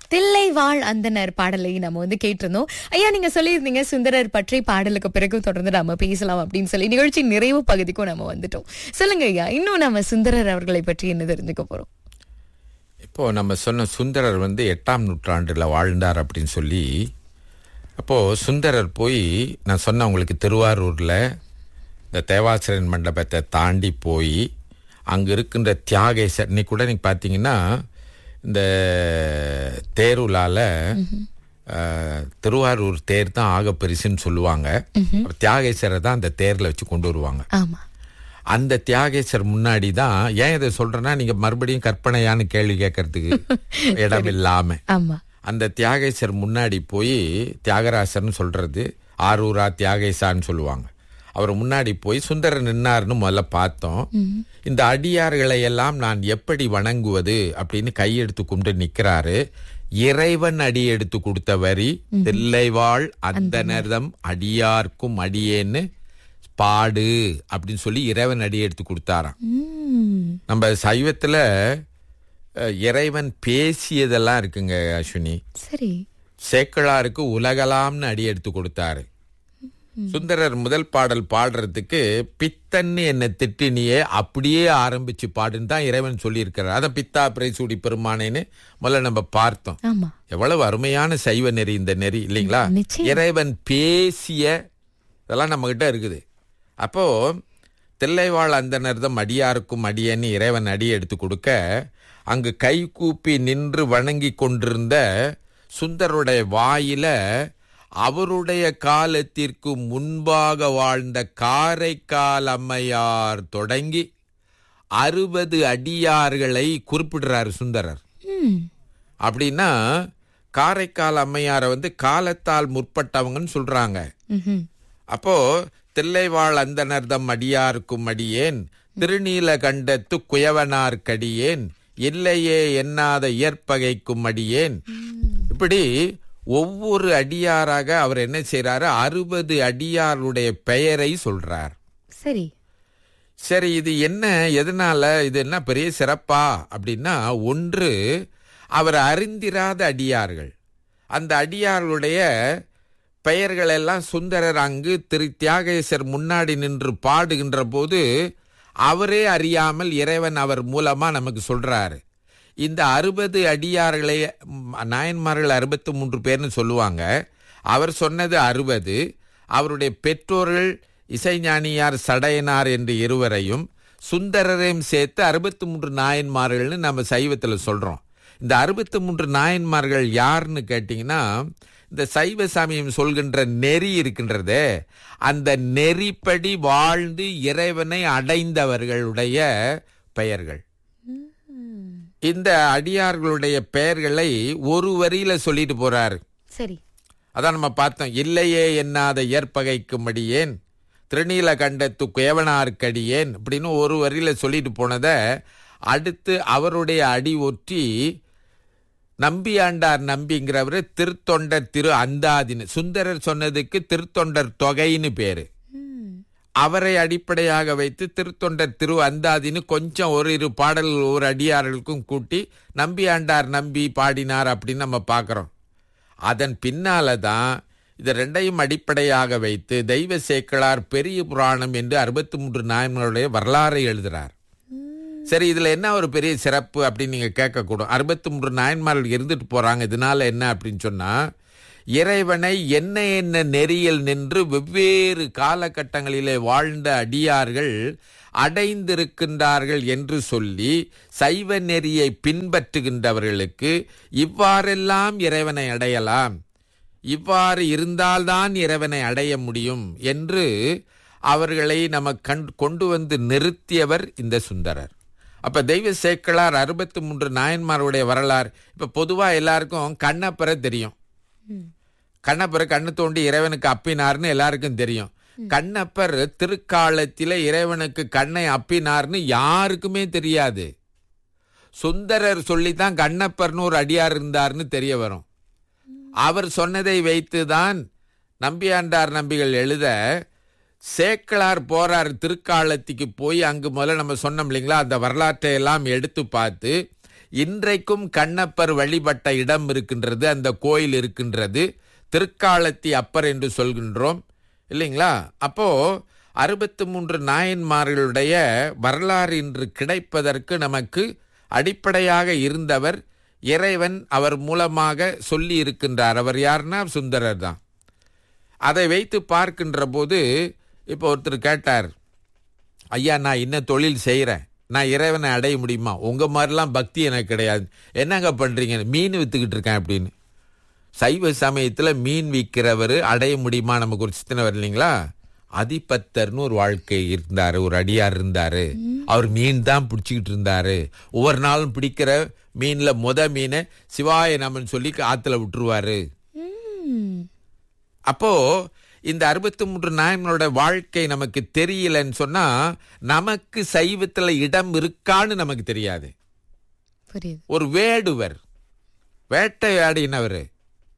தில்லை வாழ் அந்தனர் பாடலை நம்ம வந்து கேட்டிருந்தோம் ஐயா நீங்க சொல்லியிருந்தீங்க சுந்தரர் பற்றி பாடலுக்கு பிறகு தொடர்ந்து நம்ம பேசலாம் அப்படின்னு சொல்லி நிகழ்ச்சி நிறைவு பகுதிக்கும் நம்ம வந்துட்டோம் சொல்லுங்க ஐயா இன்னும் நம்ம சுந்தரர் அவர்களை பற்றி என்ன தெரிஞ்சுக்க போறோம் இப்போ நம்ம சொன்ன சுந்தரர் வந்து எட்டாம் நூற்றாண்டில் வாழ்ந்தார் அப்படின்னு சொல்லி அப்போ சுந்தரர் போய் நான் சொன்ன உங்களுக்கு திருவாரூர்ல இந்த தேவாசிரியன் மண்டபத்தை தாண்டி போய் அங்க இருக்கின்ற தியாகேசர் இன்னைக்கு கூட நீங்க பாத்தீங்கன்னா இந்த தேருலால அஹ், திருவாரூர் தேர் தான் ஆக பெருசுன்னு சொல்லுவாங்க தியாகேசரை தான் அந்த தேர்ல வச்சு கொண்டு வருவாங்க ஆமா அந்த தியாகேசர் முன்னாடி தான் ஏன் இதை சொல்றேன்னா நீங்க மறுபடியும் கற்பனையான்னு கேள்வி கேட்கறதுக்கு இடம் இல்லாம ஆமா அந்த தியாகேசர் முன்னாடி போய் தியாகராசர்னு சொல்றது ஆரூரா தியாகேசான்னு சொல்லுவாங்க அவர் முன்னாடி போய் சுந்தரர் நின்னார்னு முதல்ல பார்த்தோம் இந்த அடியார்களை எல்லாம் நான் எப்படி வணங்குவது அப்படின்னு கையெடுத்து கும்பிட்டு நிக்கிறாரு இறைவன் அடி எடுத்து கொடுத்த வரி தில்லைவாள் அந்தனர்தம் அடியார்க்கும் அடியேன்னு பாடு அப்படின்னு சொல்லி இறைவன் அடி எடுத்து கொடுத்தாராம் உம் நம்ம சைவத்துல அஹ், இறைவன் பேசியதெல்லாம் இருக்குங்க அஸ்வினி சரி சேக்கிழாருக்கு உலகலாம்னு அடி எடுத்து கொடுத்தாரு சுந்தரர் முதல் பாடல் பாடுறதுக்கு பித்தன்னு என்னை திட்டினியே அப்படியே ஆரம்பிச்சு பாடுன்னு தான் இறைவன் சொல்லியிருக்கிறார் அதான் பித்தா பிரைசூடி பெருமானேன்னு முதல்ல நம்ம பார்த்தோம் ஆமா எவ்வளவு அருமையான சைவ நெறி இந்த நெறி இல்லைங்களா நிச்சயம். இறைவன் பேசிய இதெல்லாம் நம்ம கிட்ட இருக்குது அப்போ தில்லைவாழ் அந்தனர்தம் அடியாருக்கும் அடியன்னு இறைவன் அடி எடுத்து கொடுக்க அங்கு கை கூப்பி நின்று வணங்கி கொண்டிருந்த சுந்தருடைய வாயில அவருடைய காலத்திற்கு முன்பாக வாழ்ந்த காரைக்கால் அம்மையார் தொடங்கி அறுபது அடியார்களை குறிப்பிடுறார் சுந்தரர் உம் அப்படின்னா காரைக்கால் அம்மையாரை வந்து காலத்தால் முற்பட்டவங்கன்னு சொல்றாங்க ம்ஹும். அப்போ தில்லைவாழ் அந்தனர்தம் அடியார்க்கும் அடியேன் திருநீலகண்டத்து குயவனார்க்கடியேன் இல்லையே எண்ணாத இயற்பகைக்கும் அடியேன் இப்படி ஒவ்வொரு அடியாராக அவர் என்ன செய்றாரு அறுபது அடியாருடைய பெயரை சொல்றார் சரி சரி இது என்ன எதனால இது என்ன பெரிய சிறப்பா அப்படின்னா ஒன்று அவர் அறிந்திராத அடியார்கள் அந்த அடியார்களுடைய பெயர்கள் எல்லாம் சுந்தரர் அங்கு திரு தியாகேசர் முன்னாடி நின்று பாடுகின்ற போது அவரே அறியாமல் இறைவன் அவர் மூலமா நமக்கு சொல்றாரு இந்த அறுபது அடியார்களை ம், நாயன்மார்கள் அறுபத்தி மூன்று பேர்னு சொல்லுவாங்க அவர் சொன்னது அறுபது அவருடைய பெற்றோர்கள் இசைஞானியார் சடையனார் என்று இருவரையும் சுந்தரரையும் சேர்த்து அறுபத்தி மூன்று நாயன்மார்கள்னு நம்ம சைவத்தில் சொல்றோம் இந்த அறுபத்தி மூன்று நாயன்மார்கள் யாருன்னு கேட்டிங்கன்னா இந்த சைவ சமயம் சொல்கின்ற நெறி இருக்கின்றதே அந்த நெறிப்படி வாழ்ந்து இறைவனை அடைந்தவர்களுடைய பெயர்கள் இந்த அடியார்களுடைய பெயர்களை ஒரு வரியில சொல்லிட்டு போறாரு சரி அதான் நம்ம பார்த்தோம் இல்லையே எண்ணாத ஏற்பகைக்கும் அடியேன் திருநீலகண்டத்து குயவனார்க்கடியேன் அப்படின்னு ஒரு வரியில சொல்லிட்டு போனதை அடுத்து அவருடைய அடி ஒற்றி நம்பியாண்டார் நம்பிங்கிறவர் திருத்தொண்டர் திரு அந்தாதின்னு சுந்தரர் சொன்னதுக்கு திருத்தொண்டர் தொகைன்னு பேரு உம் அவரை அடிப்படையாக வைத்து திருத்தொண்டர் திரு அந்தாதின்னு கொஞ்சம் ஒரு இரு பாடல்கள் ஒரு அடியார்களுக்கும் கூட்டி நம்பியாண்டார் நம்பி பாடினார் அப்படின்னு நம்ம பார்க்குறோம் அதன் பின்னால தான் இது ரெண்டையும் அடிப்படையாக வைத்து தெய்வ சேக்கிழார் பெரிய புராணம் என்று அறுபத்தி மூன்று நாயன்களுடைய வரலாறை எழுதுறார் சரி இதுல என்ன ஒரு பெரிய சிறப்பு அப்படின்னு நீங்க கேட்கக்கூடும் அறுபத்தி மூன்று நாயன்மார்கள் இருந்துட்டு போறாங்க இதனால என்ன அப்படின்னு சொன்னா இறைவனை என்ன என்ன நெறியில் நின்று வெவ்வேறு காலகட்டங்களிலே வாழ்ந்த அடியார்கள் அடைந்திருக்கின்றார்கள் என்று சொல்லி சைவ நெறியை பின்பற்றுகின்றவர்களுக்கு இவ்வாறெல்லாம் இறைவனை அடையலாம் இவ்வாறு இருந்தால்தான் இறைவனை அடைய முடியும் என்று அவர்களை நம்ம கண் கொண்டு வந்து நிறுத்தியவர் இந்த சுந்தரர் அப்ப தெய்வ சேக்கிழார் அறுபத்தி மூன்று நாயன்மாருடைய வரலாறு இப்ப பொதுவா எல்லாருக்கும் கண்ணப்பரை தெரியும் கண்ணப்பர் கண்ணு தோண்டி இறைவனுக்கு அப்பினார்னு எல்லாருக்கும் தெரியும் கண்ணப்பர் திருக்காலத்தில இறைவனுக்கு கண்ணை அப்பினார்னு யாருக்குமே தெரியாது சுந்தரர் சொல்லித்தான் கண்ணப்பர்னு ஒரு அடியார் இருந்தார்னு தெரிய வரும் அவர் சொன்னதை வைத்துதான் நம்பியாண்டார் நம்பிகள் எழுத சேக்கிழார் போறார் திருக்காலத்துக்கு போய் அங்கு முதல்ல நம்ம சொன்னோம் இல்லைங்களா அந்த வரலாற்றை எல்லாம் எடுத்து பார்த்து இன்றைக்கும் கண்ணப்பர் வழிபட்ட இடம் இருக்கின்றது அந்த கோயில் இருக்கின்றது திருக்காலத்தி அப்பர் என்று சொல்கின்றோம் இல்லைங்களா அப்போ அறுபத்து மூன்று நாயன்மார்களுடைய வரலாறு இன்று கிடைப்பதற்கு நமக்கு அடிப்படையாக இருந்தவர் இறைவன் அவர் மூலமாக சொல்லி இருக்கின்றார் அவர் யாருன்னா சுந்தரர் தான் அதை வைத்து பார்க்கின்ற போது இப்போ ஒருத்தர் கேட்டார் ஐயா நான் என்ன தொழில் செய்கிறேன் நான் இறைவனை அடைய முடியுமா உங்கள் மாதிரிலாம் பக்தி எனக்கு கிடையாது என்னங்க பண்ணுறீங்க மீன் விற்றுக்கிட்டு இருக்கேன் அப்படின்னு சைவ சமயத்தில் மீன் விற்கிறவர் அடைய முடியுமா நமக்கு ஒரு சித்தனை வரலீங்களா அதிபத்தர்னு ஒரு வாழ்க்கை இருந்தார் ஒரு அடியார் இருந்தார் அவர் மீன் தான் பிடிச்சிக்கிட்டு இருந்தார் ஒவ்வொரு நாளும் பிடிக்கிற மீனில் முத மீனை சிவாய நமன் சொல்லி ஆற்றுல விட்டுருவாரு ம். அப்போ இந்த அறுபத்தி மூன்று நாயனோட வாழ்க்கை நமக்கு தெரியலன்னு சொன்னா நமக்கு சைவத்துல இடம் இருக்கான்னு நமக்கு தெரியாது புரியுது ஒரு வேடுவர் வேட்டையாடினவர்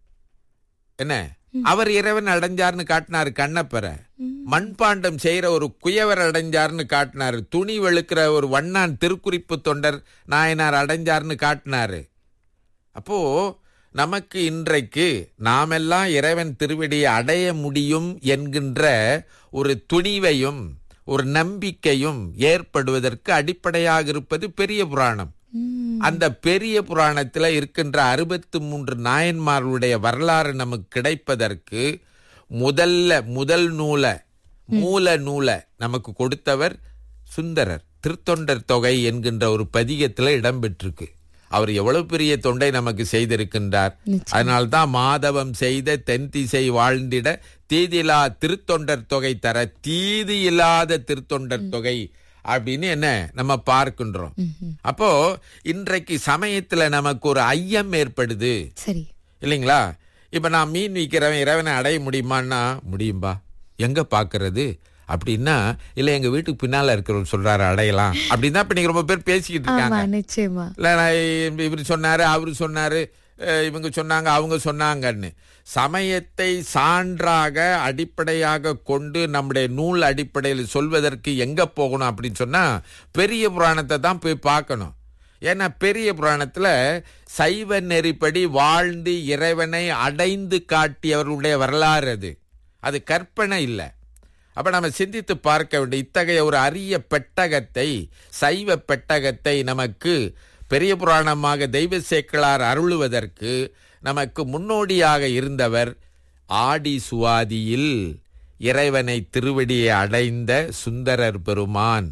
என்ன அவர் இறைவன் அடைஞ்சார்னு காட்டினாரு கண்ணப்பரை மண்பாண்டம் செய்யற ஒரு குயவர் அடைஞ்சார்னு காட்டினாரு துணி வெளுக்கிற ஒரு வண்ணான் திருக்குறிப்பு தொண்டர் நாயனார் அடைஞ்சார்னு காட்டினாரு அப்போ நமக்கு இன்றைக்கு நாமெல்லாம் இறைவன் திருவடியை அடைய முடியும் என்கின்ற ஒரு துணிவையும் ஒரு நம்பிக்கையும் ஏற்படுவதற்கு அடிப்படையாக இருப்பது பெரிய புராணம் ம். அந்த பெரிய புராணத்துல இருக்கின்ற அறுபத்து மூன்று நாயன்மார்களுடைய வரலாறு நமக்கு கிடைப்பதற்கு முதல்ல முதல் நூலை மூல நூலை நமக்கு கொடுத்தவர் சுந்தரர் திருத்தொண்டர் தொகை என்கின்ற ஒரு பதிகத்துல இடம்பெற்றிருக்கு அவர் எவ்வளவு பெரிய தொண்டை நமக்கு செய்திருக்கின்றார் அதனால்தான் மாதவம் செய்த தென் திசை வாழ்ந்திட தீதிலா திருத்தொண்டர் தொகை தர தீதி இல்லாத திருத்தொண்டர் தொகை அப்படின்னு என்ன நம்ம பார்க்கின்றோம் அப்போ இன்றைக்கு சமயத்துல நமக்கு ஒரு ஐயம் ஏற்படுது சரி இல்லைங்களா இப்ப நான் மீன் விற்கிறவன் இறைவனை அடைய முடியுமான்னா முடியும்பா எங்க பாக்குறது அப்படின்னா இல்ல எங்க வீட்டுக்கு பின்னால இருக்கிறவர் சொல்றாரு அடையலாம் அப்படின்னு தான் இப்ப நீங்க ரொம்ப பேர் பேசிக்கிட்டு இருக்காங்க ஆமா நிச்சயமா இல்ல நான் இவர் சொன்னாரு அவரு சொன்னாரு அஹ் இவங்க சொன்னாங்க அவங்க சொன்னாங்கன்னு சமயத்தை சான்றாக அடிப்படையாக கொண்டு நம்முடைய நூல் அடிப்படையில் சொல்வதற்கு எங்க போகணும் அப்படின்னு சொன்னா பெரிய புராணத்தை தான் போய் பார்க்கணும் ஏன்னா பெரிய புராணத்துல சைவ நெறிப்படி வாழ்ந்து இறைவனை அடைந்து காட்டியவர்களுடைய வரலாறு அது அது கற்பனை இல்லை அப்ப நம்ம சிந்தித்து பார்க்க வேண்டிய இத்தகைய ஒரு அரிய பெட்டகத்தை சைவ பெட்டகத்தை நமக்கு பெரிய புராணமாக தெய்வ சேக்கலார் அருளுவதற்கு நமக்கு முன்னோடியாக இருந்தவர் ஆடி சுவாதியில் இறைவனை திருவடியை அடைந்த சுந்தரர் பெருமான்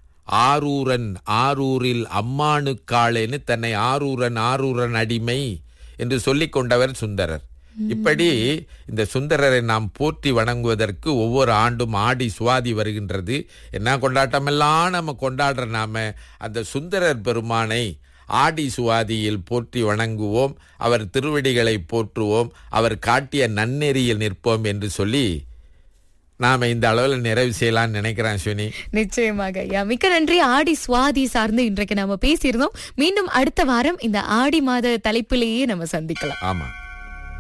ஆரூரன் ஆரூரில் அம்மானுக்காளேன்னு தன்னை ஆரூரன் ஆரூரன் அடிமை என்று சொல்லிக் கொண்டவர் சுந்தரர் இப்படி இந்த சுந்தரரை நாம் போற்றி வணங்குவதற்கு ஒவ்வொரு ஆண்டும் ஆடி சுவாதி வருகின்றது என்ன கொண்டாட்டமெல்லாம் நம்ம கொண்டாடுற நாம அந்த சுந்தரர் பெருமானை ஆடி சுவாதியில் போற்றி வணங்குவோம் அவர் திருவடிகளை போற்றுவோம் அவர் காட்டிய நன்னெறியில் நிற்போம் என்று சொல்லி நாம இந்த அளவில் நிறைவு செய்யலாம்னு நினைக்கிறேன் சுனி நிச்சயமாக ஐயா மிக்க நன்றி ஆடி சுவாதி சார்ந்து இன்றைக்கு நாம பேசியிருந்தோம் மீண்டும் அடுத்த வாரம் இந்த ஆடி மாத தலைப்பிலேயே நம்ம சந்திக்கலாம் ஆமா